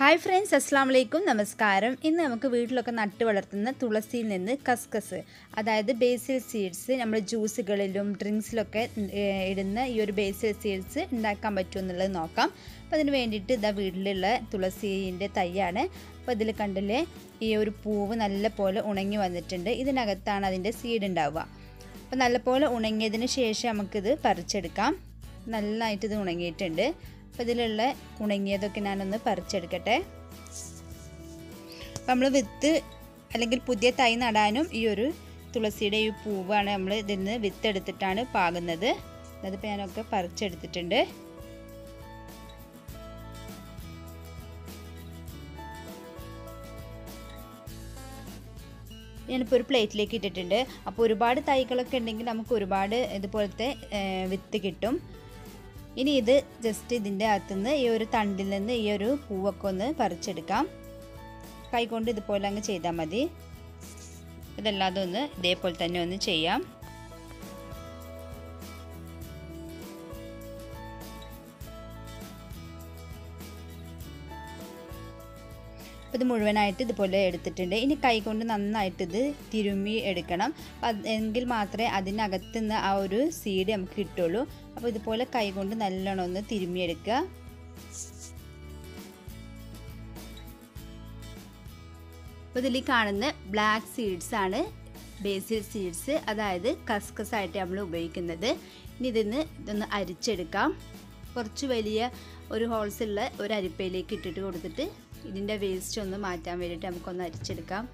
hi friends അസ്സാം വലൈക്കും നമസ്കാരം ഇന്ന് നമുക്ക് വീട്ടിലൊക്കെ നട്ട് വളർത്തുന്ന തുളസിയിൽ നിന്ന് കസ്കസ് അതായത് ബേസിൽ സീഡ്സ് നമ്മൾ ജ്യൂസുകളിലും ഡ്രിങ്ക്സിലൊക്കെ ഏഹ്, ഇടുന്ന ഈ ഒരു ബേസിൽ സീഡ്സ് ഉണ്ടാക്കാൻ പറ്റുമോ എന്നുള്ളത് നോക്കാം അപ്പോൾ അതിന് വേണ്ടിയിട്ട് ഇതാ വീട്ടിലുള്ള തുളസീൻ്റെ തൈയാണ് അപ്പോൾ ഇതിൽ കണ്ടില്ലേ ഈ ഒരു പൂവ് നല്ല പോലെ ഉണങ്ങി വന്നിട്ടുണ്ട് ഇതിനകത്താണ് അതിൻ്റെ സീഡ് ഉണ്ടാവുക അപ്പോൾ നല്ലപോലെ ഉണങ്ങിയതിന് ശേഷം നമുക്കിത് പറിച്ചെടുക്കാം നന്നായിട്ട് ഇത് ഉണങ്ങിയിട്ടുണ്ട് അപ്പോൾ ഇതിലുള്ള ഉണങ്ങിയതൊക്കെ ഞാനൊന്ന് പറിച്ചെടുക്കട്ടെ അപ്പോൾ നമ്മൾ വിത്ത് അല്ലെങ്കിൽ പുതിയ തൈ നടാനും ഈ ഒരു തുളസിയുടെ ഈ പൂവാണ് നമ്മൾ ഇതിൽ നിന്ന് വിത്ത് എടുത്തിട്ടാണ് പാകുന്നത് അതിപ്പോൾ ഞാനൊക്കെ പറിച്ചെടുത്തിട്ടുണ്ട് ഞാനിപ്പോൾ ഒരു പ്ലേറ്റിലേക്ക് ഇട്ടിട്ടുണ്ട് അപ്പോൾ ഒരുപാട് തൈകളൊക്കെ ഉണ്ടെങ്കിൽ നമുക്ക് ഒരുപാട് ഇതുപോലത്തെ ഏഹ്, വിത്ത് കിട്ടും ഇനി ഇത് ജസ്റ്റ് ഇതിൻ്റെ അകത്തുനിന്ന് ഈ ഒരു തണ്ടിൽ നിന്ന് ഈ ഒരു പൂവൊക്കെ ഒന്ന് പറിച്ചെടുക്കാം കൈകൊണ്ട് ഇതുപോലെ അങ്ങ് ചെയ്താൽ മതി ഇതല്ലാതെ ഒന്ന് ഇതേപോലെ തന്നെ ഒന്ന് ചെയ്യാം അപ്പോൾ ഇത് മുഴുവനായിട്ട് ഇതുപോലെ എടുത്തിട്ടുണ്ട് ഇനി കൈകൊണ്ട് നന്നായിട്ട് ഇത് തിരുമ്മി എടുക്കണം അപ്പം അത് എങ്കിൽ മാത്രമേ അതിനകത്ത് നിന്ന് ആ ഒരു സീഡ് നമുക്ക് കിട്ടുള്ളൂ അപ്പോൾ ഇതുപോലെ കൈകൊണ്ട് നല്ലോണം ഒന്ന് തിരുമ്മിയെടുക്കുക അപ്പോൾ ഇതിൽ ഈ കാണുന്ന ബ്ലാക്ക് സീഡ്സ് ആണ് ബേസിൽ സീഡ്സ് അതായത് കസ്കസ് ആയിട്ട് നമ്മൾ ഉപയോഗിക്കുന്നത് ഇനി ഇതിന്ന് ഇതൊന്ന് അരിച്ചെടുക്കാം കുറച്ച് വലിയ ഒരു ഹോൾസ് ഉള്ള ഒരു അരിപ്പയിലേക്ക് ഇട്ടിട്ട് കൊടുത്തിട്ട് ഇതിൻ്റെ വേസ്റ്റ് ഒന്ന് മാറ്റാൻ വേണ്ടിയിട്ട് നമുക്കൊന്ന് അരിച്ചെടുക്കാം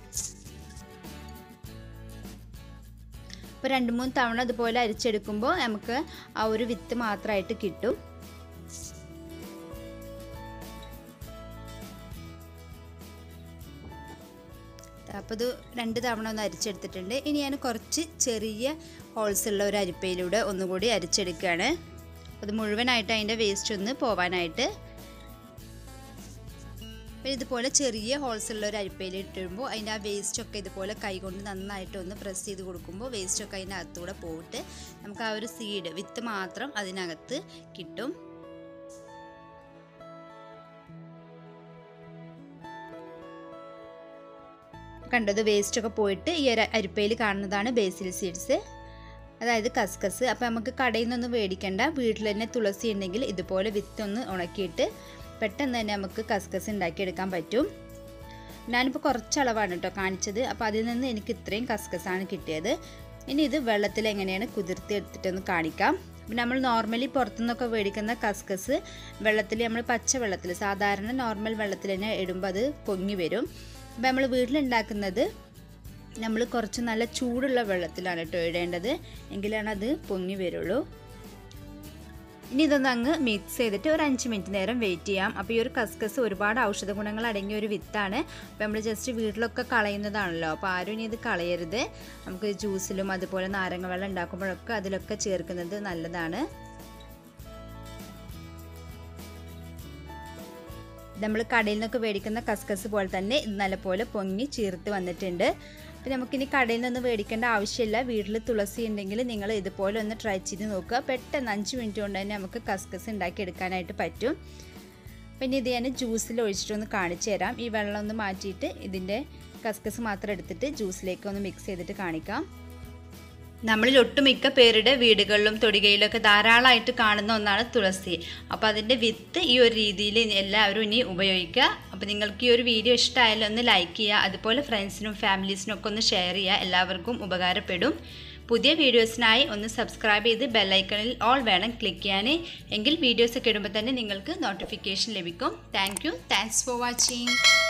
ഇപ്പോൾ രണ്ട് മൂന്ന് തവണ ഇതുപോലെ അരിച്ചെടുക്കുമ്പോൾ നമുക്ക് ആ ഒരു വിത്ത് മാത്രമായിട്ട് കിട്ടും അപ്പോൾ ഇത് രണ്ട് തവണ ഒന്ന് അരിച്ചെടുത്തിട്ടുണ്ട് ഇനി ഞാൻ കുറച്ച് ചെറിയ ഹോൾസ് ഉള്ള ഒരു അരിപ്പയിലൂടെ ഒന്നുകൂടി അരിച്ചെടുക്കുകയാണ് അത് മുഴുവനായിട്ട് അതിൻ്റെ വേസ്റ്റ് ഒന്ന് പോവാനായിട്ട് അപ്പോൾ ഇതുപോലെ ചെറിയ ഹോൾസ് ഉള്ള ഒരു അരിപ്പയിൽ ഇട്ടിടുമ്പോൾ അതിൻ്റെ ആ വേസ്റ്റൊക്കെ ഇതുപോലെ കൈകൊണ്ട് നന്നായിട്ട് ഒന്ന് പ്രസ് ചെയ്ത് കൊടുക്കുമ്പോൾ വേസ്റ്റൊക്കെ അതിൻ്റെ അകത്തൂടെ പോയിട്ട് നമുക്ക് ആ ഒരു സീഡ് വിത്ത് മാത്രം അതിനകത്ത് കിട്ടും കണ്ടത് വേസ്റ്റൊക്കെ പോയിട്ട് ഈ ഒരു അരിപ്പയിൽ കാണുന്നതാണ് ബേസിൽ സീഡ്സ് അതായത് കസ്കസ് അപ്പോൾ നമുക്ക് കടയിൽ നിന്നൊന്നും മേടിക്കേണ്ട വീട്ടിൽ തന്നെ തുളസി ഉണ്ടെങ്കിൽ ഇതുപോലെ വിത്തൊന്ന് ഉണക്കിയിട്ട് പെട്ടെന്ന് തന്നെ നമുക്ക് കസ്കസ് ഉണ്ടാക്കിയെടുക്കാൻ പറ്റും ഞാനിപ്പോൾ കുറച്ച് അളവാണ് കേട്ടോ കാണിച്ചത് അപ്പോൾ അതിൽ നിന്ന് എനിക്ക് ഇത്രയും കസ്കസാണ് കിട്ടിയത് ഇനി ഇത് വെള്ളത്തിൽ എങ്ങനെയാണ് കുതിർത്തി എടുത്തിട്ടൊന്ന് കാണിക്കാം അപ്പം നമ്മൾ നോർമലി പുറത്തുനിന്നൊക്കെ മേടിക്കുന്ന കസ്കസ് വെള്ളത്തിൽ നമ്മൾ പച്ച വെള്ളത്തിൽ സാധാരണ നോർമൽ വെള്ളത്തിൽ തന്നെ ഇടുമ്പോൾ അത് പൊങ്ങി വരും അപ്പോൾ നമ്മൾ വീട്ടിലുണ്ടാക്കുന്നത് നമ്മൾ കുറച്ച് നല്ല ചൂടുള്ള വെള്ളത്തിലാണ് കേട്ടോ ഇടേണ്ടത് എങ്കിലാണ് അത് പൊങ്ങി വരുള്ളൂ ഇനി ഇതൊന്ന് അങ്ങ് മിക്സ് ചെയ്തിട്ട് ഒരു അഞ്ച് മിനിറ്റ് നേരം വെയിറ്റ് ചെയ്യാം അപ്പോൾ ഈ ഒരു കസ്കസ് ഒരുപാട് ഔഷധ ഗുണങ്ങൾ അടങ്ങിയ ഒരു വിത്താണ് അപ്പോൾ നമ്മൾ ജസ്റ്റ് വീട്ടിലൊക്കെ കളയുന്നതാണല്ലോ അപ്പോൾ ആരും ഇനി ഇത് കളയരുത് നമുക്ക് ജ്യൂസിലും അതുപോലെ നാരങ്ങ വെള്ളം ഉണ്ടാക്കുമ്പോഴൊക്കെ അതിലൊക്കെ ചേർക്കുന്നത് നല്ലതാണ് നമ്മൾ കടയിൽ നിന്നൊക്കെ മേടിക്കുന്ന കസ്കസ് പോലെ തന്നെ ഇത് നല്ലപോലെ പൊങ്ങി ചീർത്ത് വന്നിട്ടുണ്ട് അപ്പോൾ നമുക്കിനി കടയിൽ നിന്ന് മേടിക്കേണ്ട ആവശ്യമില്ല വീട്ടിൽ തുളസി ഉണ്ടെങ്കിൽ നിങ്ങൾ ഇതുപോലെ ഒന്ന് ട്രൈ ചെയ്ത് നോക്കുക പെട്ടെന്ന് അഞ്ച് മിനിറ്റ് കൊണ്ട് തന്നെ നമുക്ക് കസ്കസ് ഉണ്ടാക്കി എടുക്കാനായിട്ട് പറ്റും പിന്നെ ഇത് ഞാൻ ജ്യൂസിൽ ഒഴിച്ചിട്ടൊന്ന് കാണിച്ചു തരാം ഈ വെള്ളം ഒന്ന് മാറ്റിയിട്ട് ഇതിൻ്റെ കസ്കസ് മാത്രം എടുത്തിട്ട് ജ്യൂസിലേക്ക് ഒന്ന് മിക്സ് ചെയ്തിട്ട് കാണിക്കാം നമ്മളിൽ ഒട്ടുമിക്ക പേരുടെ വീടുകളിലും തൊടികയിലൊക്കെ ധാരാളമായിട്ട് കാണുന്ന ഒന്നാണ് തുളസി അപ്പോൾ അതിൻ്റെ വിത്ത് ഈ ഒരു രീതിയിൽ എല്ലാവരും ഇനി ഉപയോഗിക്കുക അപ്പോൾ നിങ്ങൾക്ക് ഈ ഒരു വീഡിയോ ഇഷ്ടമായാലും ഒന്ന് ലൈക്ക് ചെയ്യുക അതുപോലെ ഫ്രണ്ട്സിനും ഫാമിലീസിനും ഒക്കെ ഒന്ന് ഷെയർ ചെയ്യുക എല്ലാവർക്കും ഉപകാരപ്പെടും പുതിയ വീഡിയോസിനായി ഒന്ന് സബ്സ്ക്രൈബ് ചെയ്ത് ബെല്ലൈക്കണിൽ ഓൾ വേണം ക്ലിക്ക് ചെയ്യാൻ എങ്കിൽ വീഡിയോസ് ഒക്കെ ഇടുമ്പോൾ തന്നെ നിങ്ങൾക്ക് നോട്ടിഫിക്കേഷൻ ലഭിക്കും thank you thanks for watching